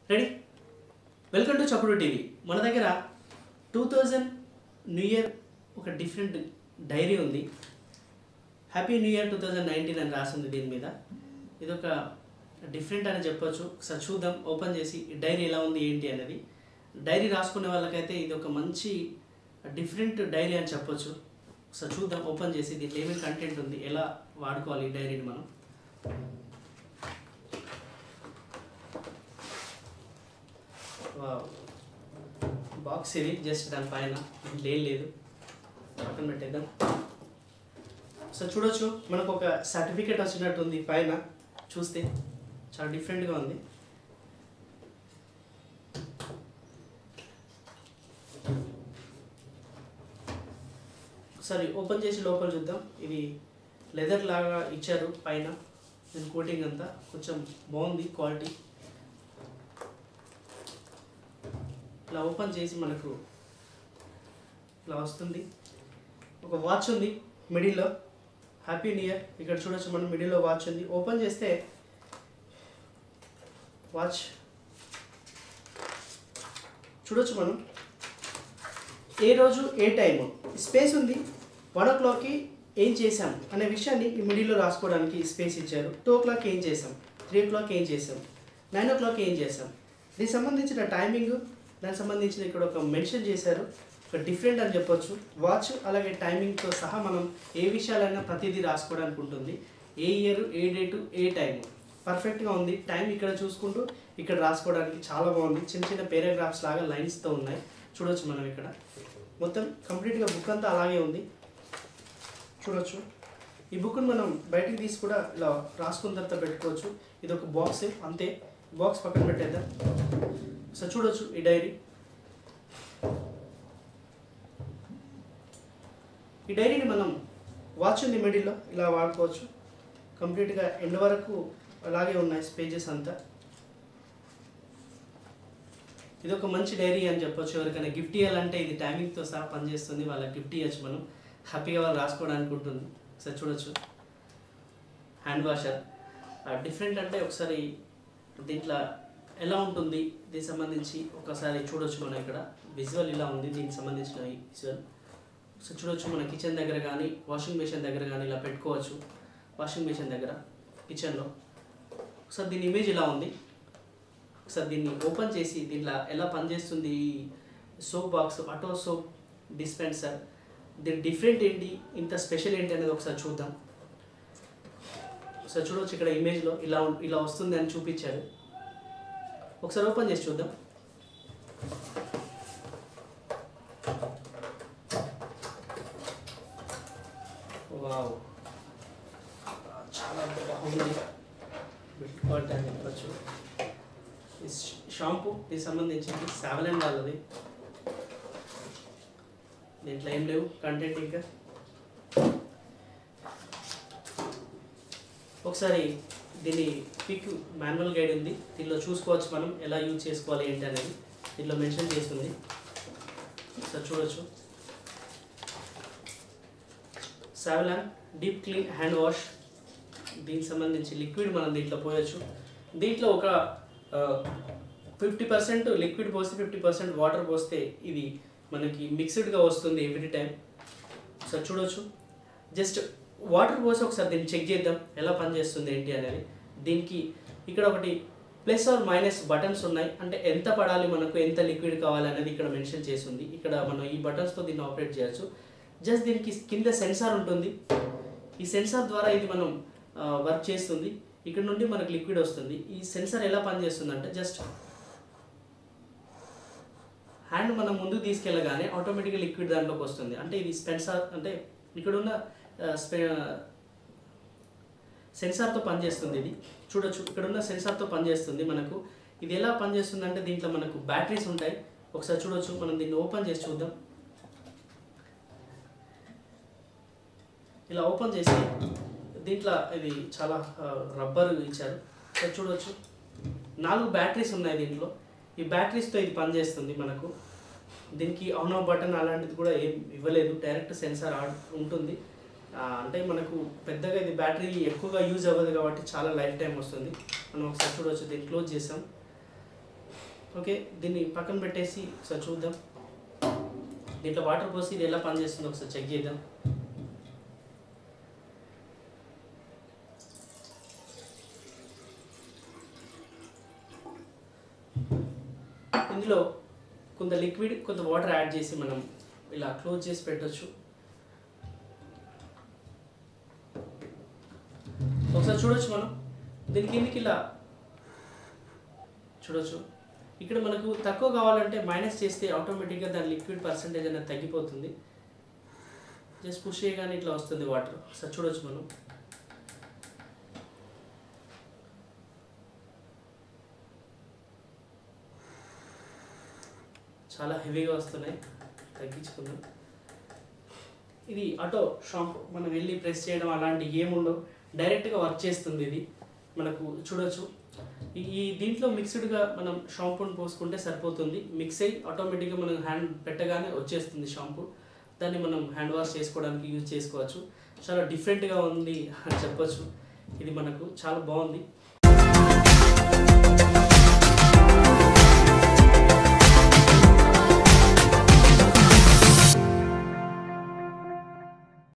ready welcome to Chappudu TV మన దగ్గర two thousand new year ఒక డిఫరెంట్ డైరీ ఉంది happy new year two thousand nineteen అని రాసింది దీని మీద ఇది ఒక డిఫరెంట్ అని చెప్పొచ్చు ఒకసారి చూద్దాం ఓపెన్ చేసి ఈ డైరీ ఎలా ఉంది ఏంటి అనేది డైరీ రాసుకునే వాళ్ళకైతే ఇది ఒక మంచి డిఫరెంట్ డైరీ అని చెప్పొచ్చు ఒకసారి చూద్దాం ఓపెన్ చేసి దీంట్లో ఏమేమి కంటెంట్ ఉంది ఎలా వాడుకోవాలి ఈ డైరీని మనం బాక్స్ ఇది జస్ట్ దాని పైన దీంట్లో ఏం లేదు పక్కన పెట్టేద్దాం సో చూడొచ్చు మనకు ఒక సర్టిఫికేట్ వచ్చినట్టు ఉంది పైన చూస్తే చాలా డిఫరెంట్గా ఉంది ఒకసారి ఓపెన్ చేసి లోపల చూద్దాం ఇది లెదర్ లాగా ఇచ్చారు పైన దీని కోటింగ్ అంతా కొంచెం బాగుంది క్వాలిటీ ఇలా ఓపెన్ చేసి మనకు ఇలా వస్తుంది ఒక వాచ్ ఉంది మిడిల్లో హ్యాపీ న్యూ ఇయర్ ఇక్కడ చూడొచ్చు మనం మిడిల్లో వాచ్ ఉంది ఓపెన్ చేస్తే వాచ్ చూడొచ్చు మనం ఏ రోజు ఏ టైము స్పేస్ ఉంది వన్ ఓ క్లాక్కి ఏం చేసాం అనే విషయాన్ని ఈ మిడిల్లో రాసుకోవడానికి స్పేస్ ఇచ్చారు టూ ఓ క్లాక్ ఏం చేసాం త్రీ ఓ క్లాక్ ఏం చేసాం నైన్ ఓ క్లాక్ ఏం చేసాం దీనికి సంబంధించిన టైమింగ్ దానికి సంబంధించిన ఇక్కడ ఒక మెన్షన్ చేశారు ఒక డిఫరెంట్ అని చెప్పొచ్చు వాచ్ అలాగే టైమింగ్తో సహా మనం ఏ విషయాలైనా ప్రతిదీ రాసుకోవడానికి ఉంటుంది ఏ ఇయర్ ఏ డేటు ఏ టైం పర్ఫెక్ట్గా ఉంది టైం ఇక్కడ చూసుకుంటూ ఇక్కడ రాసుకోవడానికి చాలా బాగుంది చిన్న చిన్న పేరాగ్రాఫ్స్ లాగా లైన్స్తో ఉన్నాయి చూడొచ్చు మనం ఇక్కడ మొత్తం కంప్లీట్గా బుక్ అంతా అలాగే ఉంది చూడొచ్చు ఈ బుక్ని మనం బయటికి తీసి కూడా ఇలా రాసుకున్న తర్వాత పెట్టుకోవచ్చు ఇది ఒక బాక్స్ అంతే బాక్స్ పక్కన పెట్టేద్దాం సో చూడొచ్చు ఈ డైరీ ఈ డైరీని మనం వాచ్ ఉంది మిడిల్లో ఇలా వాడుకోవచ్చు కంప్లీట్గా ఎండ్ వరకు అలాగే ఉన్నాయి పేజెస్ అంతా ఇది ఒక మంచి డైరీ అని చెప్పొచ్చు ఎవరికైనా గిఫ్ట్ ఇవ్వాలంటే ఇది టైమింగ్తో సహా పనిచేస్తుంది వాళ్ళకి గిఫ్ట్ ఇవ్వచ్చు మనం హ్యాపీగా వాళ్ళు రాసుకోవడానికి ఉంటుంది ఒకసారి చూడొచ్చు హ్యాండ్ వాషర్ డిఫరెంట్ అంటే ఒకసారి దీంట్లో ఎలా ఉంటుంది దీనికి సంబంధించి ఒకసారి చూడొచ్చు మనం ఇక్కడ విజువల్ ఇలా ఉంది దీనికి సంబంధించిన విజువల్ సో చూడొచ్చు మన కిచెన్ దగ్గర కానీ వాషింగ్ మిషన్ దగ్గర కానీ ఇలా పెట్టుకోవచ్చు వాషింగ్ మిషన్ దగ్గర కిచెన్లో ఒకసారి దీని ఇమేజ్ ఇలా ఉంది ఒకసారి దీన్ని ఓపెన్ చేసి దీంట్లో ఎలా పనిచేస్తుంది ఈ soap box auto soap dispenser దీని డిఫరెంట్ ఏంటి ఇంత స్పెషల్ ఏంటి అనేది ఒకసారి చూద్దాం ఒకసారి చూడవచ్చు ఇక్కడ ఇమేజ్లో ఇలా ఉం- ఇలా వస్తుంది అని చూపించారు ఒకసారి ఓపెన్ చేసి చూద్దాం వావ్ చాలా బాగుంది బిట్ క్వాలిటీ అని చెప్పచ్చు ఈ ష్- షాంపూ దీనికి సంబంధించింది సావలన్ వాళ్ళది దీంట్లో ఏం లేవు కంటెంట్ ఇంకా ఒకసారి దీని క్విక్ మాన్యువల్ గైడ్ ఉంది దీనిలో చూసుకోవచ్చు మనం ఎలా యూజ్ చేసుకోవాలి ఏంటి అనేది దీనిలో మెన్షన్ చేస్తుంది ఒకసారి చూడొచ్చు Savlon deep clean hand wash దీనికి సంబంధించి లిక్విడ్ మనం దీంట్లో పోయొచ్చు దీంట్లో ఒక ఫిఫ్టీ పర్సెంట్ లిక్విడ్ పోస్తే ఫిఫ్టీ పర్సెంట్ వాటర్ పోస్తే ఇది మనకి మిక్స్డ్గా వస్తుంది ఎవ్రీ టైం ఒకసారి చూడొచ్చు జస్ట్ వాటర్ పోసి ఒకసారి దీన్ని చెక్ చేద్దాం ఎలా పనిచేస్తుంది ఏంటి అనేది దీనికి ఇక్కడ ఒకటి ప్లస్ ఆర్ మైనస్ బటన్స్ ఉన్నాయి అంటే ఎంత పడాలి మనకు ఎంత లిక్విడ్ కావాలి అనేది ఇక్కడ మెన్షన్ చేసి ఉంది ఇక్కడ మనం ఈ బటన్స్తో దీన్ని ఆపరేట్ చేయొచ్చు జస్ట్ దీనికి కింద సెన్సార్ ఉంటుంది ఈ సెన్సార్ ద్వారా ఇది మనం వర్క్ చేస్తుంది ఇక్కడ నుండి మనకు లిక్విడ్ వస్తుంది ఈ సెన్సార్ ఎలా పనిచేస్తుంది అంటే జస్ట్ హ్యాండ్ మనం ముందుకు తీసుకెళ్ళగానే ఆటోమేటిక్గా లిక్విడ్ దాంట్లోకి వస్తుంది అంటే ఇది సెన్సార్ అంటే ఇక్కడ ఉన్న ఆ, స్పె సెన్సార్తో పనిచేస్తుంది ఇది చూడొచ్చు ఇక్కడ ఉన్న సెన్సార్తో పనిచేస్తుంది మనకు ఇది ఎలా పనిచేస్తుంది అంటే దీంట్లో మనకు బ్యాటరీస్ ఉంటాయి ఒకసారి చూడొచ్చు మనం దీన్ని ఓపెన్ చేసి చూద్దాం ఇలా ఓపెన్ చేసి దీంట్లో ఇది చాలా రబ్బర్ ఇచ్చారు ఇక్కడ చూడొచ్చు నాలుగు బ్యాటరీస్ ఉన్నాయి దీంట్లో ఈ బ్యాటరీస్తో ఇది పనిచేస్తుంది మనకు దీనికి ఆన్ ఆఫ్ బటన్ అలాంటిది కూడా ఏం ఇవ్వలేదు డైరెక్ట్ సెన్సార్ ఆడ్ ఉంటుంది ఆ, అంటే మనకు పెద్దగా ఇది బ్యాటరీ ఎక్కువగా యూజ్ అవ్వదు కాబట్టి చాలా లైఫ్ టైం వస్తుంది మనం ఒకసారి చూడవచ్చు దీన్ని క్లోజ్ చేసాం ఓకే దీన్ని పక్కన పెట్టేసి ఒకసారి చూద్దాం దీంట్లో వాటర్ పోసి ఇది ఎలా పనిచేస్తుందో ఒకసారి చెక్ చేద్దాం ఇందులో కొంత లిక్విడ్ కొంత వాటర్ యాడ్ చేసి మనం ఇలా క్లోజ్ చేసి పెట్టొచ్చు ఒకసారి చూడొచ్చు మనం దీని కిందికి ఇలా చూడొచ్చు ఇక్కడ మనకు తక్కువ కావాలంటే మైనస్ చేస్తే ఆటోమేటిక్గా దాని లిక్విడ్ పర్సంటేజ్ అనేది తగ్గిపోతుంది జస్ట్ పుష్ చేయగానే ఇట్లా వస్తుంది వాటర్ ఒకసారి చూడొచ్చు మనం చాలా హెవీగా వస్తున్నాయి తగ్గించుకుందాం ఇది ఆటో షాంపూ మనం వెళ్ళి ప్రెస్ చేయడం అలాంటి ఏముండవు డైరెక్ట్గా వర్క్ చేస్తుంది ఇది మనకు చూడొచ్చు ఈ- ఈ దీంట్లో మిక్స్డ్గా మనం షాంపూని పోసుకుంటే సరిపోతుంది మిక్స్ అయ్యి ఆటోమేటిక్గా మనం హ్యాండ్ పెట్టగానే వచ్చేస్తుంది షాంపూ దాన్ని మనం హ్యాండ్ వాష్ చేసుకోవడానికి యూజ్ చేసుకోవచ్చు చాలా డిఫరెంట్గా ఉంది అని చెప్పొచ్చు ఇది మనకు చాలా బాగుంది